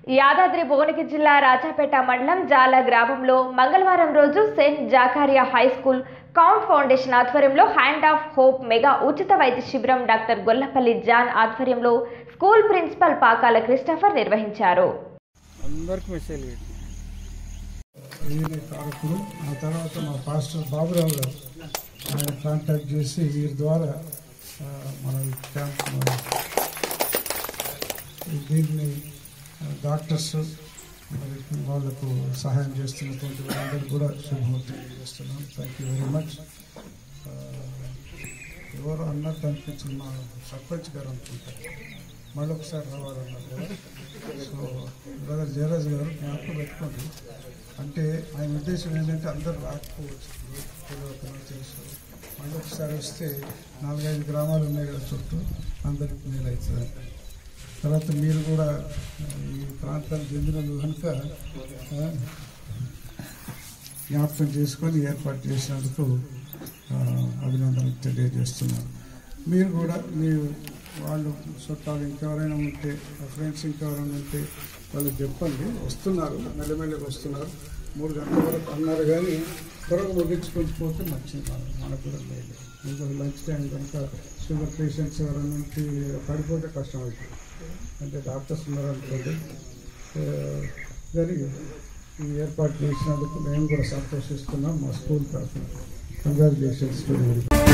యాదాద్రి భువనగిరి జిల్లా రాజాపేట మండలం జాల గ్రామంలో మంగళవారం రోజు saint Zacharia high school count foundation ఆధ్వర్యంలో హ్యాండ్ ఆఫ్ హోప్ మెగా ఉచిత వైద్య శిబిరం డాక్టర్ గొల్లపల్లి జాన్ ఆధ్వర్యంలో స్కూల్ ప్రిన్సిపల్ పాకాల క్రిస్టఫర్ నిర్వహించారు అందరికి మెసేజ్ పెట్టి ఈయన కారకుడు ఆ తర్వాత మా పాస్టర్ బాబురావు గారు ఆయన కాంటాక్ట్ చేసి వీరి ద్వారా ఆ, మన ఈ క్యాంప్ మన ఈ దీన్ని ఆ, డాక్టర్స్ మరి వాళ్ళకు సహాయం చేస్తున్నటువంటి వాళ్ళందరికీ కూడా శుభమూర్తి చేస్తున్నాం థ్యాంక్ యూ వెరీ మచ్ ఎవరు అన్నట్టు అనిపించింది మా సర్పంచ్ గారు అనుకుంటారు మళ్ళీ ఒకసారి రావాలన్నారు కదా సో బ్రదర్ జయరాజ్ గారు జ్ఞాపకం పెట్టుకోండి అంటే ఆయన ఉద్దేశం ఏంటంటే అందరూ రాకపోవచ్చు తెలియకనో తెలుసు మళ్ళీ ఒకసారి వస్తే నాలుగైదు గ్రామాలు ఉన్నాయి కదా చుట్టూ అందరికి మేలు అవుతుంది తర్వాత మీరు కూడా ఆ, ఈ ప్రాంతానికి చెందిన కనుక ఆ, జ్ఞాపకం చేసుకొని ఏర్పాటు చేసినందుకు ఆ, అభినందనలు తెలియజేస్తున్నాను మీరు కూడా మీరు వాళ్ళు చుట్టాలు ఇంకెవరైనా ఉంటే ఫ్రెండ్స్ ఇంకెవరైనా ఉంటే వాళ్ళకి చెప్పండి వస్తున్నారు మెల్లమెల్లగా వస్తున్నారు మూడు గంటల వరకు అన్నారు కానీ త్వరగా ముగించుకొని పోతే మంచిది మనకు మనకు కూడా లేదు ఇంకా లంచ్ టైం కనుక షుగర్ పేషెంట్స్ ఎవరైనా ఉంటే పడిపోతే కష్టం అవుతుంది అంటే డాక్టర్స్ ఉన్నారు అనుకోండి ఆ, కానీ ఈ ఏర్పాటు చేసినందుకు మేము కూడా సంతోషిస్తున్నాం మా స్కూల్ తరఫున కంగ్రాచులేషన్స్